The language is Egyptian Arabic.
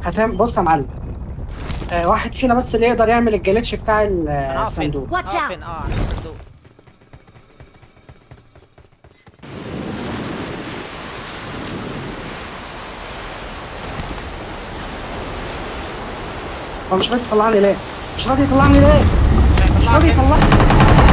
هتعمل بص يا معلم آه واحد فينا بس اللي يقدر يعمل الجليتش بتاع ال- انا هقف فين؟ الصندوق Watch هقف فين؟ out. اه عند الصندوق هو مش راضي يطلعني ليه؟ مش راضي يطلعني ليه؟ مش راضي طلعك يطلعني